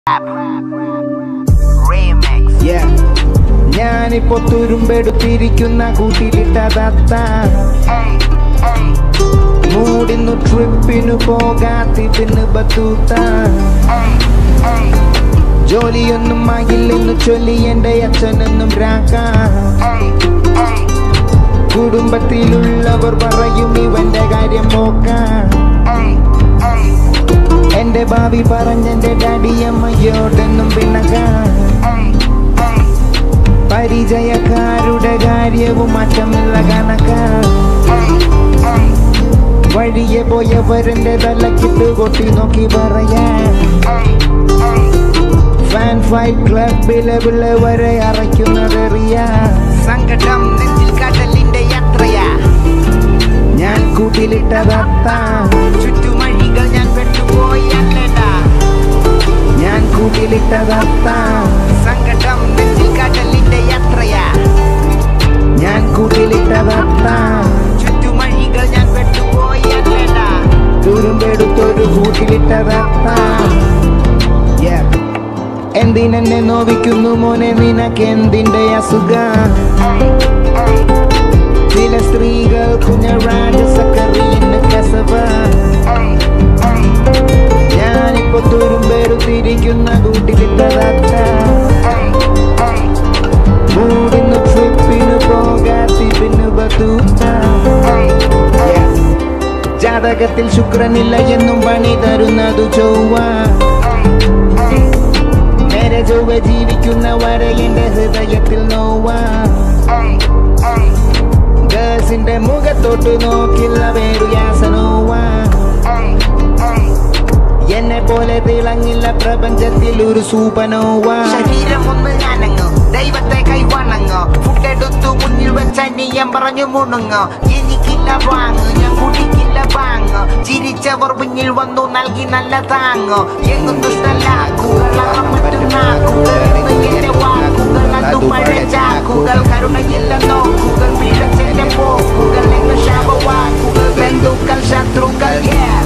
Remix. Yeah. ഞാനിപ്പോ തുരുമ്പെടുത്തിരിക്കുന്ന കൂട്ടിലിട്ട തത്ത Hey, hey, മൂടിന്നു ട്രിപ്പിനു പോകാത്തിതിന് ബത്തൂത്ത hey, hey, ജോലിയൊന്നും ആയില്ലെന്നു ചൊല്ലി എന്റെ അച്ഛനെന്നും രാക്ക hey, hey, കുടുംബത്തിലുള്ളവർ പറയും ഇവന്റെ കാര്യം നോക്ക hey, hey, എന്റെ ഭാവി പറഞ്ഞെന്റെ ഡാഡിയമ്മയോടെന്നും പിണക hey, hey, പരിചയക്കാരുടെ കാര്യവും മാറ്റമില്ല കണക്ക hey, hey, വഴിയെ പോയവരെന്റെ തലക്കിട്ട് കൊട്ടി നോക്കി പറയാൻ hey, hey. ഫാൻ ഫൈറ്റ് ക്ലബിലെ പിള്ളവരെ അറയ്ക്കുന്നതെറിയ സങ്കടം നെഞ്ചിൽ കടലിന്റെ യാത്രയാ ഞാൻ കൂട്ടിലിട്ട തത്ത ചുറ്റുമഴികൾ ഞാൻ പെട്ടുപോയി അല്ലടാ ഞാൻ കൂട്ടിലിട്ട തത്ത സങ്കടം നെഞ്ചിൽ കടലിന്റെ യാത്രയാ ഞാൻ കൂട്ടിലിട്ട തത്ത ചുറ്റുമഴികൾ ഞാൻ പെട്ടുപോയി അല്ലടാ തുരുമ്പെടുത്തൊരു കൂട്ടിലിട്ട തത്ത Yeah. എന്തിനെന്നെ നോവിക്കുന്നു മോനെ നിനക്ക് എന്തിന്റെ അസുഖ Hey, hey, ചില സ്ത്രീകൾ കുഞ്ഞറാണ്ട് സക്കറിയുന്ന കസവ hey, hey, ഞാനിപ്പോ തുരുമ്പെടുത്തിരിക്കുന്ന കൂട്ടിലിട്ട തത്ത hey, hey, മൂടിന്നു ട്രിപ്പിന് പോകാത്തിപ്പിന് ബത്തൂത്ത hey, hey, ജാതകത്തിൽ ശുക്രനില്ല എന്നും പണി തരുന്നതു ചൊവ്വ hey, നേരെ ചൊവ്വ ജീവിക്കുന്നവരെ എന്റെ ഹൃദയത്തിൽ നോവ hey, hey, ഗേൾസിന്റെ മുഖത്തോട്ട് നോക്കില്ല വേറു യാസനോവ hey, hey. എന്നെ പോലെ തിളങ്ങില്ല പ്രപഞ്ചത്തിൽ ഒരു സൂപനോവ ശരീരം ഒന്ന് അനങ്ങ് ദൈവത്തെ കൈവണങ്ങ് ഫുഡെടുത്തു മുന്നിൽ വെച്ച നീയം പറഞ്ഞു മുണുങ്ങ് എനിക്കില്ല വാങ്ങ് ഞാൻ കുടിക്കില്ല വാങ്ങ് ചിരിച്ചവർ മുന്നിൽ വന്നു നൽകി നല്ല താങ്ങ് എങ്ങും ദുഷ്ടലാക്കുകൾ അറമറ്റുന്നാക്കുകൾ എന്റെ വാക്കുകൾ അതു പഴച്ചാക്കുകൾ കരുണയില്ല നോക്കുകൾ പിഴച്ചെന്റെ പോക്കുകൾ എങ്ങ് ശാപവാക്കുകൾ ബന്ധുക്കൾ ശത്രുക്കൾ yeah.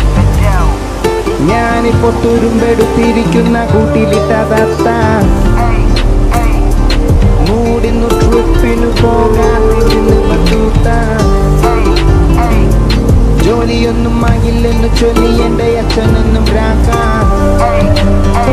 ഞാനിപ്പോ തുരുമ്പെടുത്തിരിക്കുന്ന കൂട്ടിലിട്ട തത്ത Hey, hey, മൂടിന്നു ട്രിപ്പിനു പോകാതിരുന്ന് ബത്തൂത്ത hey, hey. ജോലിയൊന്നും ആകില്ലെന്ന് ചൊല്ലി എന്റെ അച്ഛനെന്നും രാക്ക Hey, hey,